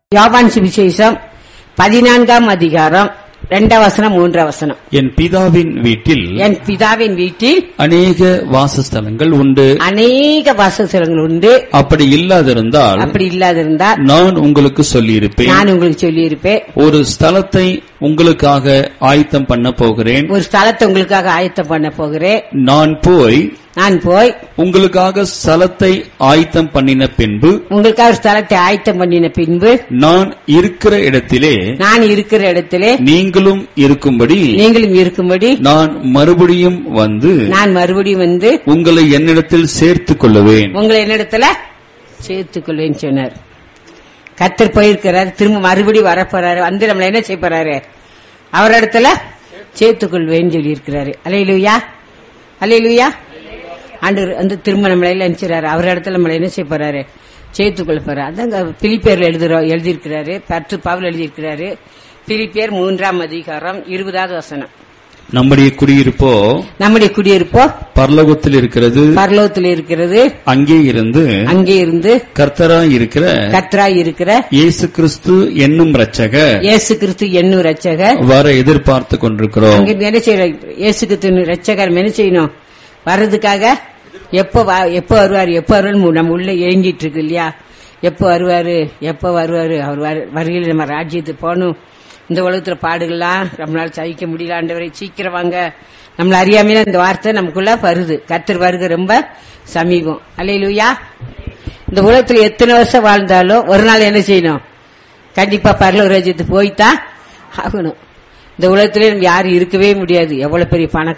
யோவான் சுவிசேஷம் பதினான்காம் அதிகாரம் இரண்டாம் வசனம் மூன்றாம் வசனம் என் பிதாவின் வீட்டில் என் பிதாவின் வீட்டில் அநேக வாசஸ்தலங்கள் உண்டு அநேக வாசஸ்தலங்கள் உண்டு அப்படி இல்லாதிருந்தால் அப்படி இல்லாதிருந்தால் நான் உங்களுக்கு சொல்லியிருப்பேன் நான் உங்களுக்கு சொல்லியிருப்பேன் ஒரு ஸ்தலத்தை உங்களுக்காக ஆயத்தம் பண்ண போகிறேன் ஒரு ஸ்தலத்தை உங்களுக்காக ஆயத்தம் பண்ண போகிறேன் நான் போய் நான் போய் உங்களுக்காக ஸ்தலத்தை ஆயத்தம் பண்ணின பின்பு உங்களுக்காக ஒரு ஸ்தலத்தை ஆயத்தம் பண்ணின பின்பு நான் இருக்கிற இடத்திலே நான் இருக்கிற இடத்திலே நீங்களும் இருக்கும்படி நீங்களும் இருக்கும்படி நான் மறுபடியும் வந்து நான் மறுபடியும் வந்து உங்களை என்னிடத்தில் சேர்த்துக் கொள்ளுவேன் உங்களை என்னிடத்துல சேர்த்துக் கொள்வேன்னு சொன்னார் கத்தர் போயிருக்கிறார் திரும்ப மறுபடியும் வரப்போறாரு வந்து நம்மள என்ன செய்ய போறாரு அவர் இடத்துல சேர்த்துக் கொள்வேன்னு சொல்லி இருக்கிறாரு அலையிலுயா அலையிலுயா ஆண்டு வந்து திரும்ப நம்மளை எல்லாம் நினைச்சாரு அவர் இடத்துல நம்மளை என்ன செய்ய போறாரு சேர்த்துக் கொள்ள போறாரு அதாங்க பிலிப்பேர்ல எழுதுறோம் எழுதியிருக்கிறாரு பத்து பவுல் எழுதியிருக்கிறாரு பிலிப்பேர் மூன்றாம் அதிகாரம் இருபதாவது வசனம் நம்முடைய குடியிருப்போ நம்முடைய குடியிருப்போ பரலோகத்தில் இருக்கிறது பரலோகத்தில் இருக்கிறது அங்கே இருந்து அங்கே இருந்து கர்த்தராய் இருக்கிற கத்ராய் இருக்கிற இயேசு கிறிஸ்து என்னும் ரட்சக இயேசு கிறிஸ்து என்னும் ரட்சகர் வர எதிர்பார்த்து கொண்டிருக்கிறோம் அங்க என்ன செய்யறோம் இயேசு கிறிஸ்து ரட்சகர் என்ன செய்யணும் வர்றதுக்காக எப்ப வா- எப்ப வருவாரு எப்ப வருவாரு நம்ம உள்ள ஏங்கிட்டு இருக்கு இல்லையா எப்ப வருவாரு எப்ப வருவாரு அவர் வரு- வருகையில் நம்ம ராஜ்யத்துக்கு போகணும் இந்த உலகத்துல பாடுகள்லாம் நம்மளால சகிக்க முடியல ஆண்டவரை சீக்கிரம் வாங்க நம்மள அறியாமையில இந்த வார்த்தை நமக்குள்ள வருது கத்தர் வருகை ரொம்ப சமீபம் அல்லையிலுயா இந்த உலகத்துல எத்தனை வருஷம் வாழ்ந்தாலும் ஒரு நாள் என்ன செய்யணும் கண்டிப்பா பரலோக ராஜ்யத்துக்கு போய்தான் ஆகணும் இந்த உலகத்திலே நம்ம யாரும் இருக்கவே முடியாது எவ்வளவு பெரிய பணக்கார